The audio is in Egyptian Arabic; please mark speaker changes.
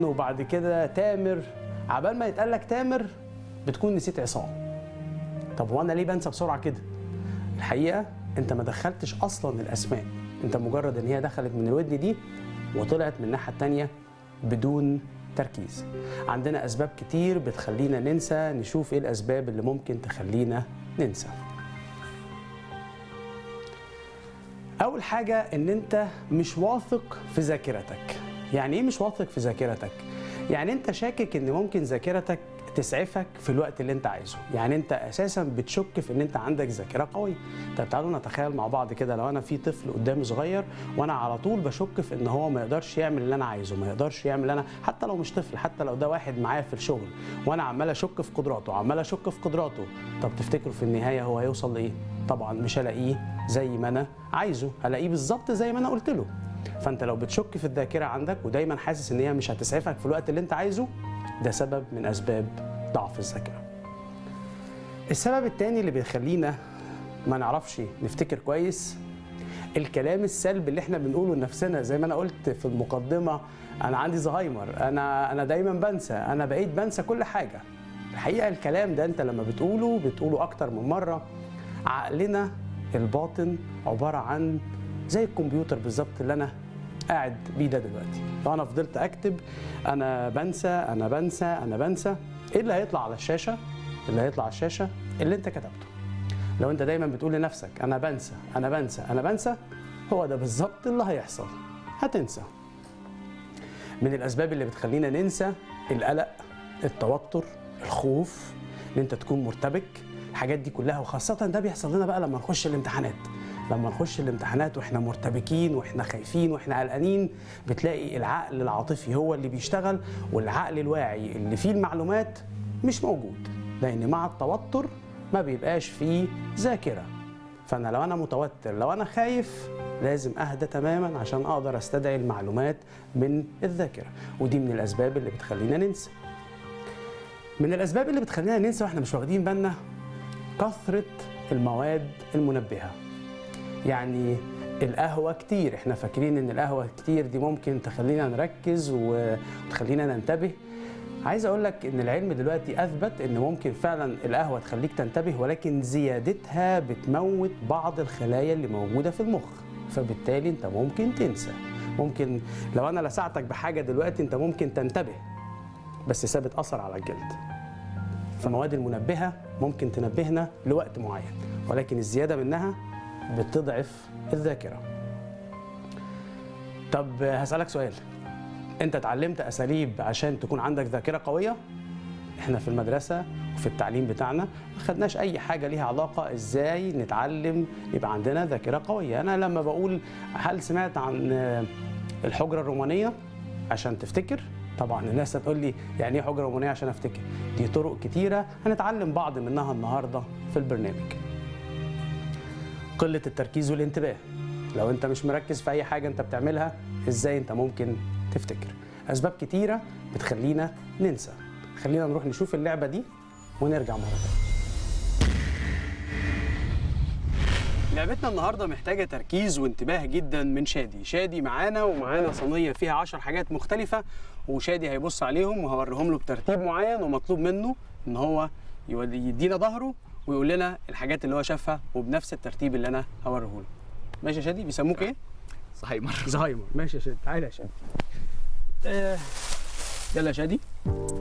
Speaker 1: وبعد كده تامر عبال ما يتقال لك تامر بتكون نسيت عصام طب وانا ليه بنسى بسرعه كده الحقيقه انت ما دخلتش اصلا الاسماء انت مجرد ان هي دخلت من الودن دي وطلعت من الناحيه التانيه بدون تركيز عندنا اسباب كتير بتخلينا ننسى نشوف ايه الاسباب اللي ممكن تخلينا ننسى اول حاجه ان انت مش واثق في ذاكرتك يعني ايه مش واثق في ذاكرتك يعني انت شاكك ان ممكن ذاكرتك تسعفك في الوقت اللي انت عايزه يعني انت اساسا بتشك في ان انت عندك ذاكره قويه طب تعالوا نتخيل مع بعض كده لو انا في طفل قدامي صغير وانا على طول بشك في ان هو ما يقدرش يعمل اللي انا عايزه ما يقدرش يعمل اللي انا حتى لو مش طفل حتى لو ده واحد معايا في الشغل وانا عمال اشك في قدراته عمال اشك في قدراته طب تفتكروا في النهايه هو هيوصل لايه طبعا مش هلاقيه زي ما انا عايزه هلاقيه بالظبط زي ما انا قلت له فانت لو بتشك في الذاكره عندك ودايما حاسس ان هي مش هتسعفك في الوقت اللي انت عايزه ده سبب من اسباب ضعف الذاكره السبب الثاني اللي بيخلينا ما نعرفش نفتكر كويس الكلام السلبي اللي احنا بنقوله لنفسنا زي ما انا قلت في المقدمه انا عندي زهايمر انا انا دايما بنسى انا بقيت بنسى كل حاجه الحقيقه الكلام ده انت لما بتقوله بتقوله اكتر من مره عقلنا الباطن عباره عن زي الكمبيوتر بالظبط اللي انا قاعد بيه ده دلوقتي لو انا فضلت اكتب انا بنسى انا بنسى انا بنسى ايه اللي هيطلع على الشاشه اللي هيطلع على الشاشه اللي انت كتبته لو انت دايما بتقول لنفسك انا بنسى انا بنسى انا بنسى هو ده بالظبط اللي هيحصل هتنسى من الاسباب اللي بتخلينا ننسى القلق التوتر الخوف ان انت تكون مرتبك الحاجات دي كلها وخاصه ده بيحصل لنا بقى لما نخش الامتحانات لما نخش الامتحانات واحنا مرتبكين واحنا خايفين واحنا قلقانين بتلاقي العقل العاطفي هو اللي بيشتغل والعقل الواعي اللي فيه المعلومات مش موجود لان مع التوتر ما بيبقاش فيه ذاكره فانا لو انا متوتر لو انا خايف لازم اهدى تماما عشان اقدر استدعي المعلومات من الذاكره ودي من الاسباب اللي بتخلينا ننسى من الاسباب اللي بتخلينا ننسى واحنا مش واخدين بالنا كثره المواد المنبهه يعني القهوة كتير احنا فاكرين ان القهوة كتير دي ممكن تخلينا نركز وتخلينا ننتبه عايز اقول لك ان العلم دلوقتي اثبت ان ممكن فعلا القهوة تخليك تنتبه ولكن زيادتها بتموت بعض الخلايا اللي موجودة في المخ فبالتالي انت ممكن تنسى ممكن لو انا لسعتك بحاجة دلوقتي انت ممكن تنتبه بس سابت اثر على الجلد فالمواد المنبهة ممكن تنبهنا لوقت معين ولكن الزيادة منها بتضعف الذاكره طب هسألك سؤال انت اتعلمت اساليب عشان تكون عندك ذاكره قويه احنا في المدرسه وفي التعليم بتاعنا ما خدناش اي حاجه ليها علاقه ازاي نتعلم يبقى عندنا ذاكره قويه انا لما بقول هل سمعت عن الحجره الرومانيه عشان تفتكر طبعا الناس هتقول لي يعني ايه حجره رومانيه عشان افتكر دي طرق كتيره هنتعلم بعض منها النهارده في البرنامج قلة التركيز والانتباه لو انت مش مركز في اي حاجة انت بتعملها ازاي انت ممكن تفتكر اسباب كتيرة بتخلينا ننسى خلينا نروح نشوف اللعبة دي ونرجع مرة تانية لعبتنا النهارده محتاجه تركيز وانتباه جدا من شادي شادي معانا ومعانا صينيه فيها 10 حاجات مختلفه وشادي هيبص عليهم وهوريهم له بترتيب معين ومطلوب منه ان هو يدينا ظهره ويقول لنا الحاجات اللي هو شافها وبنفس الترتيب اللي انا هوريه له ماشي يا شادي بيسموك ايه
Speaker 2: زهايمر
Speaker 1: زهايمر ماشي يا شادي تعالى يا شادي آه. يلا يا شادي